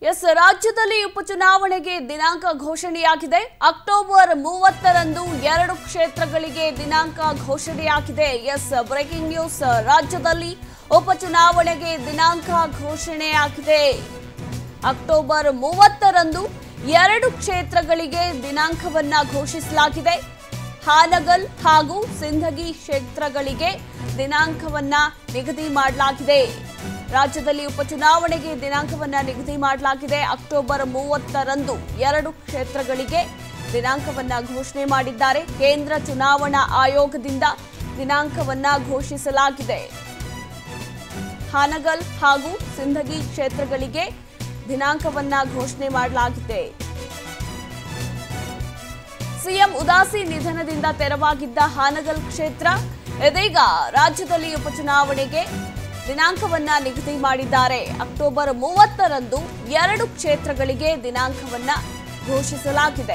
S ರಾಜ್ಯದಲ್ಲಿ ಉಪಚುನಾವಣೆಗೆ ದಿನಾಂಕ ಘೋಷಣೆಯಾಗಿದೆ ಅಕ್ಟೋಬರ್ ಮೂವತ್ತರಂದು ಎರಡು ಕ್ಷೇತ್ರಗಳಿಗೆ ದಿನಾಂಕ ಘೋಷಣೆಯಾಗಿದೆ ಎಸ್ ಬ್ರೇಕಿಂಗ್ ನ್ಯೂಸ್ ರಾಜ್ಯದಲ್ಲಿ ಉಪಚುನಾವಣೆಗೆ ದಿನಾಂಕ ಘೋಷಣೆಯಾಗಿದೆ ಅಕ್ಟೋಬರ್ ಮೂವತ್ತರಂದು ಎರಡು ಕ್ಷೇತ್ರಗಳಿಗೆ ದಿನಾಂಕವನ್ನ ಘೋಷಿಸಲಾಗಿದೆ ಹಾನಗಲ್ ಹಾಗೂ ಸಿಂಧಗಿ ಕ್ಷೇತ್ರಗಳಿಗೆ ದಿನಾಂಕವನ್ನ ನಿಗದಿ ಮಾಡಲಾಗಿದೆ ರಾಜ್ಯದಲ್ಲಿ ಉಪಚುನಾವಣೆಗೆ ದಿನಾಂಕವನ್ನ ನಿಗದಿ ಮಾಡಲಾಗಿದೆ ಅಕ್ಟೋಬರ್ ಮೂವತ್ತರಂದು ಎರಡು ಕ್ಷೇತ್ರಗಳಿಗೆ ದಿನಾಂಕವನ್ನ ಘೋಷಣೆ ಮಾಡಿದ್ದಾರೆ ಕೇಂದ್ರ ಚುನಾವಣಾ ಆಯೋಗದಿಂದ ದಿನಾಂಕವನ್ನ ಘೋಷಿಸಲಾಗಿದೆ ಹಾನಗಲ್ ಹಾಗೂ ಸಿಂಧಗಿ ಕ್ಷೇತ್ರಗಳಿಗೆ ದಿನಾಂಕವನ್ನ ಘೋಷಣೆ ಮಾಡಲಾಗಿದೆ ಸಿಎಂ ಉದಾಸಿ ನಿಧನದಿಂದ ತೆರವಾಗಿದ್ದ ಹಾನಗಲ್ ಕ್ಷೇತ್ರ ಇದೀಗ ರಾಜ್ಯದಲ್ಲಿ ಉಪಚುನಾವಣೆಗೆ ದಿನಾಂಕವನ್ನ ನಿಗದಿ ಮಾಡಿದ್ದಾರೆ ಅಕ್ಟೋಬರ್ ಮೂವತ್ತರಂದು ಎರಡು ಕ್ಷೇತ್ರಗಳಿಗೆ ದಿನಾಂಕವನ್ನ ಘೋಷಿಸಲಾಗಿದೆ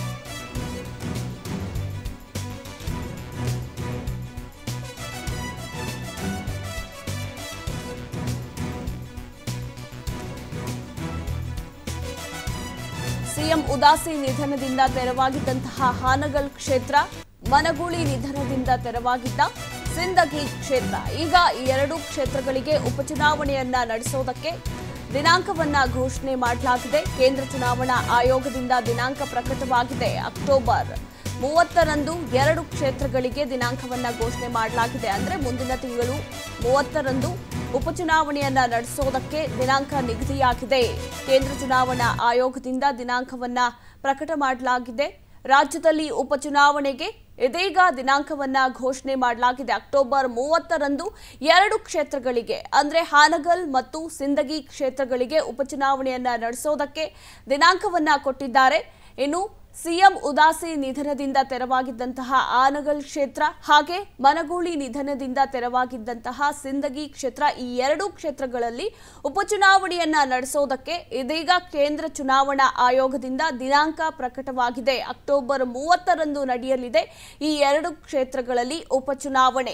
ಸಿಎಂ ಉದಾಸಿ ನಿಧನದಿಂದ ತೆರವಾಗಿದ್ದಂತಹ ಹಾನಗಲ್ ಕ್ಷೇತ್ರ ಮನಗೂಳಿ ನಿಧನದಿಂದ ತೆರವಾಗಿದ್ದ ಸಿಂದಗಿ ಕ್ಷೇತ್ರ ಈಗ ಈ ಎರಡು ಕ್ಷೇತ್ರಗಳಿಗೆ ಉಪಚುನಾವಣೆಯನ್ನ ನಡೆಸೋದಕ್ಕೆ ದಿನಾಂಕವನ್ನ ಘೋಷಣೆ ಮಾಡಲಾಗಿದೆ ಕೇಂದ್ರ ಚುನಾವಣಾ ಆಯೋಗದಿಂದ ದಿನಾಂಕ ಪ್ರಕಟವಾಗಿದೆ ಅಕ್ಟೋಬರ್ ಮೂವತ್ತರಂದು ಎರಡು ಕ್ಷೇತ್ರಗಳಿಗೆ ದಿನಾಂಕವನ್ನ ಘೋಷಣೆ ಮಾಡಲಾಗಿದೆ ಅಂದ್ರೆ ಮುಂದಿನ ತಿಂಗಳು ಮೂವತ್ತರಂದು ಉಪಚುನಾವಣೆಯನ್ನ ನಡೆಸೋದಕ್ಕೆ ದಿನಾಂಕ ನಿಗದಿಯಾಗಿದೆ ಕೇಂದ್ರ ಚುನಾವಣಾ ಆಯೋಗದಿಂದ ದಿನಾಂಕವನ್ನ ಪ್ರಕಟ ಮಾಡಲಾಗಿದೆ ರಾಜ್ಯದಲ್ಲಿ ಉಪಚುನಾವಣೆಗೆ ಇದೀಗ ದಿನಾಂಕವನ್ನ ಘೋಷಣೆ ಮಾಡಲಾಗಿದೆ ಅಕ್ಟೋಬರ್ ಮೂವತ್ತರಂದು ಎರಡು ಕ್ಷೇತ್ರಗಳಿಗೆ ಅಂದ್ರೆ ಹಾನಗಲ್ ಮತ್ತು ಸಿಂದಗಿ ಕ್ಷೇತ್ರಗಳಿಗೆ ಉಪಚುನಾವಣೆಯನ್ನ ನಡೆಸೋದಕ್ಕೆ ದಿನಾಂಕವನ್ನ ಕೊಟ್ಟಿದ್ದಾರೆ ಇನ್ನು ಸಿಎಂ ಉದಾಸಿ ನಿಧನದಿಂದ ತೆರವಾಗಿದ್ದಂತಹ ಆನಗಲ್ ಕ್ಷೇತ್ರ ಹಾಗೆ ಮನಗೂಳಿ ನಿಧನದಿಂದ ತೆರವಾಗಿದ್ದಂತಹ ಸಿಂದಗಿ ಕ್ಷೇತ್ರ ಈ ಎರಡೂ ಕ್ಷೇತ್ರಗಳಲ್ಲಿ ಉಪಚುನಾವಣೆಯನ್ನ ನಡೆಸೋದಕ್ಕೆ ಇದೀಗ ಕೇಂದ್ರ ಚುನಾವಣಾ ಆಯೋಗದಿಂದ ದಿನಾಂಕ ಪ್ರಕಟವಾಗಿದೆ ಅಕ್ಟೋಬರ್ ಮೂವತ್ತರಂದು ನಡೆಯಲಿದೆ ಈ ಎರಡು ಕ್ಷೇತ್ರಗಳಲ್ಲಿ ಉಪಚುನಾವಣೆ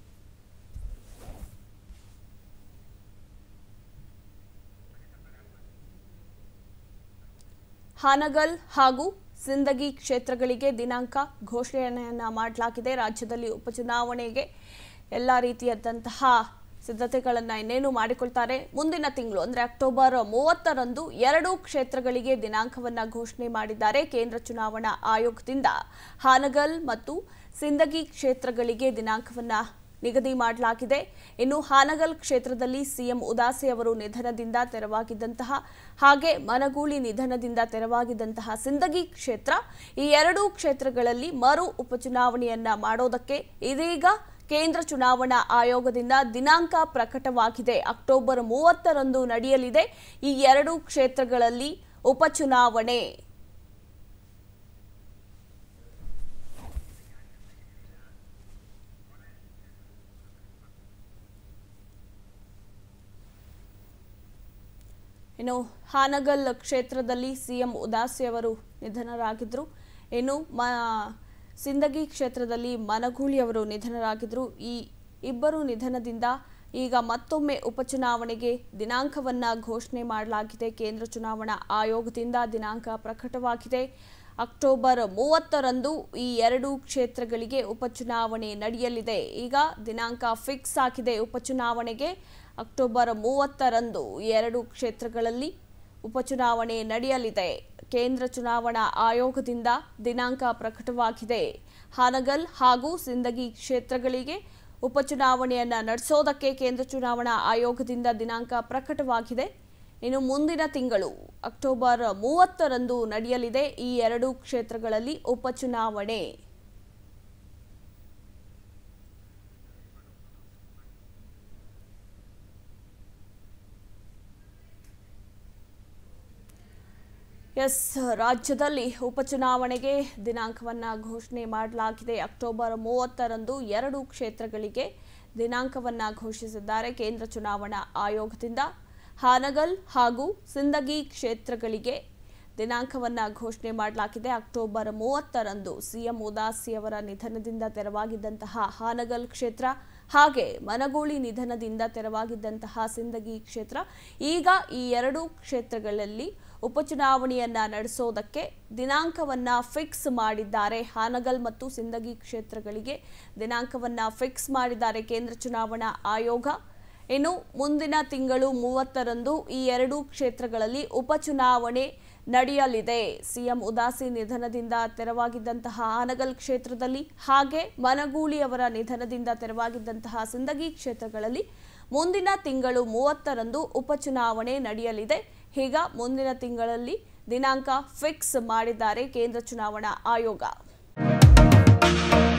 ಹಾನಗಲ್ ಹಾಗೂ ಸಿಂದಗಿ ಕ್ಷೇತ್ರಗಳಿಗೆ ದಿನಾಂಕ ಘೋಷಣೆಯನ್ನ ಮಾಡಲಾಗಿದೆ ರಾಜ್ಯದಲ್ಲಿ ಉಪಚುನಾವಣೆಗೆ ಎಲ್ಲ ರೀತಿಯಾದಂತಹ ಸಿದ್ಧತೆಗಳನ್ನ ಇನ್ನೇನು ಮಾಡಿಕೊಳ್ತಾರೆ ಮುಂದಿನ ತಿಂಗಳು ಅಂದ್ರೆ ಅಕ್ಟೋಬರ್ ಮೂವತ್ತರಂದು ಎರಡು ಕ್ಷೇತ್ರಗಳಿಗೆ ದಿನಾಂಕವನ್ನ ಘೋಷಣೆ ಮಾಡಿದ್ದಾರೆ ಕೇಂದ್ರ ಚುನಾವಣಾ ಆಯೋಗದಿಂದ ಹಾನಗಲ್ ಮತ್ತು ಸಿಂದಗಿ ಕ್ಷೇತ್ರಗಳಿಗೆ ದಿನಾಂಕವನ್ನ ನಿಗದಿ ಮಾಡಲಾಗಿದೆ ಇನ್ನು ಹಾನಗಲ್ ಕ್ಷೇತ್ರದಲ್ಲಿ ಸಿಎಂ ಉದಾಸಿ ಅವರು ನಿಧನದಿಂದ ತೆರವಾಗಿದ್ದಂತಹ ಹಾಗೆ ಮನಗೂಳಿ ನಿಧನದಿಂದ ತೆರವಾಗಿದ್ದಂತಹ ಸಿಂದಗಿ ಕ್ಷೇತ್ರ ಈ ಎರಡೂ ಕ್ಷೇತ್ರಗಳಲ್ಲಿ ಮರು ಉಪಚುನಾವಣೆಯನ್ನ ಮಾಡೋದಕ್ಕೆ ಇದೀಗ ಕೇಂದ್ರ ಚುನಾವಣಾ ಆಯೋಗದಿಂದ ದಿನಾಂಕ ಪ್ರಕಟವಾಗಿದೆ ಅಕ್ಟೋಬರ್ ಮೂವತ್ತರಂದು ನಡೆಯಲಿದೆ ಈ ಎರಡೂ ಕ್ಷೇತ್ರಗಳಲ್ಲಿ ಉಪಚುನಾವಣೆ ಇನ್ನು ಹಾನಗಲ್ ಕ್ಷೇತ್ರದಲ್ಲಿ ಸಿಎಂ ಉದಾಸಿ ಅವರು ನಿಧನರಾಗಿದ್ರು ಇನ್ನು ಮ ಸಿಂದಗಿ ಕ್ಷೇತ್ರದಲ್ಲಿ ಮನಗೂಳಿ ಅವರು ನಿಧನರಾಗಿದ್ರು ಈ ಇಬ್ಬರು ನಿಧನದಿಂದ ಈಗ ಮತ್ತೊಮ್ಮೆ ಉಪಚುನಾವಣೆಗೆ ದಿನಾಂಕವನ್ನ ಘೋಷಣೆ ಮಾಡಲಾಗಿದೆ ಕೇಂದ್ರ ಚುನಾವಣಾ ಆಯೋಗದಿಂದ ದಿನಾಂಕ ಪ್ರಕಟವಾಗಿದೆ ಅಕ್ಟೋಬರ್ ಮೂವತ್ತರಂದು ಈ ಎರಡು ಕ್ಷೇತ್ರಗಳಿಗೆ ಉಪಚುನಾವಣೆ ನಡೆಯಲಿದೆ ಈಗ ದಿನಾಂಕ ಫಿಕ್ಸ್ ಆಗಿದೆ ಉಪಚುನಾವಣೆಗೆ ಅಕ್ಟೋಬರ್ ಮೂವತ್ತರಂದು ಈ ಎರಡು ಕ್ಷೇತ್ರಗಳಲ್ಲಿ ಉಪಚುನಾವಣೆ ನಡೆಯಲಿದೆ ಕೇಂದ್ರ ಚುನಾವಣಾ ಆಯೋಗದಿಂದ ದಿನಾಂಕ ಪ್ರಕಟವಾಗಿದೆ ಹಾನಗಲ್ ಹಾಗೂ ಸಿಂದಗಿ ಕ್ಷೇತ್ರಗಳಿಗೆ ಉಪಚುನಾವಣೆಯನ್ನ ನಡೆಸೋದಕ್ಕೆ ಕೇಂದ್ರ ಚುನಾವಣಾ ಆಯೋಗದಿಂದ ದಿನಾಂಕ ಪ್ರಕಟವಾಗಿದೆ ಇನ್ನು ಮುಂದಿನ ತಿಂಗಳು ಅಕ್ಟೋಬರ್ ಮೂವತ್ತರಂದು ನಡೆಯಲಿದೆ ಈ ಎರಡು ಕ್ಷೇತ್ರಗಳಲ್ಲಿ ಉಪಚುನಾವಣೆ ಎಸ್ ರಾಜ್ಯದಲ್ಲಿ ಉಪಚುನಾವಣೆಗೆ ದಿನಾಂಕವನ್ನ ಘೋಷಣೆ ಮಾಡಲಾಗಿದೆ ಅಕ್ಟೋಬರ್ ಮೂವತ್ತರಂದು ಎರಡು ಕ್ಷೇತ್ರಗಳಿಗೆ ದಿನಾಂಕವನ್ನ ಘೋಷಿಸಿದ್ದಾರೆ ಕೇಂದ್ರ ಚುನಾವಣಾ ಆಯೋಗದಿಂದ ಹಾನಗಲ್ ಹಾಗೂ ಸಿಂದಗಿ ಕ್ಷೇತ್ರಗಳಿಗೆ ದಿನಾಂಕವನ್ನ ಘೋಷಣೆ ಮಾಡಲಾಗಿದೆ ಅಕ್ಟೋಬರ್ ಮೂವತ್ತರಂದು ಸಿಎಂ ಉದಾಸಿ ಅವರ ನಿಧನದಿಂದ ತೆರವಾಗಿದ್ದಂತಹ ಹಾನಗಲ್ ಕ್ಷೇತ್ರ ಹಾಗೆ ಮನಗೂಳಿ ನಿಧನದಿಂದ ತೆರವಾಗಿದ್ದಂತಹ ಸಿಂದಗಿ ಕ್ಷೇತ್ರ ಈಗ ಈ ಎರಡು ಕ್ಷೇತ್ರಗಳಲ್ಲಿ ಉಪಚುನಾವಣೆಯನ್ನ ನಡೆಸೋದಕ್ಕೆ ದಿನಾಂಕವನ್ನ ಫಿಕ್ಸ್ ಮಾಡಿದ್ದಾರೆ ಹಾನಗಲ್ ಮತ್ತು ಸಿಂದಗಿ ಕ್ಷೇತ್ರಗಳಿಗೆ ದಿನಾಂಕವನ್ನ ಫಿಕ್ಸ್ ಮಾಡಿದ್ದಾರೆ ಕೇಂದ್ರ ಚುನಾವಣಾ ಆಯೋಗ ಇನ್ನು ಮುಂದಿನ ತಿಂಗಳು ಮೂವತ್ತರಂದು ಈ ಎರಡೂ ಕ್ಷೇತ್ರಗಳಲ್ಲಿ ಉಪಚುನಾವಣೆ ನಡೆಯಲಿದೆ ಸಿಎಂ ಉದಾಸಿ ನಿಧನದಿಂದ ತೆರವಾಗಿದ್ದಂತಹ ಆನಗಲ್ ಕ್ಷೇತ್ರದಲ್ಲಿ ಹಾಗೆ ಮನಗೂಳಿ ಅವರ ನಿಧನದಿಂದ ತೆರವಾಗಿದ್ದಂತಹ ಸಿಂದಗಿ ಕ್ಷೇತ್ರಗಳಲ್ಲಿ ಮುಂದಿನ ತಿಂಗಳು ಮೂವತ್ತರಂದು ಉಪಚುನಾವಣೆ ನಡೆಯಲಿದೆ ಹೀಗ ಮುಂದಿನ ತಿಂಗಳಲ್ಲಿ ದಿನಾಂಕ ಫಿಕ್ಸ್ ಮಾಡಿದ್ದಾರೆ ಕೇಂದ್ರ ಚುನಾವಣಾ ಆಯೋಗ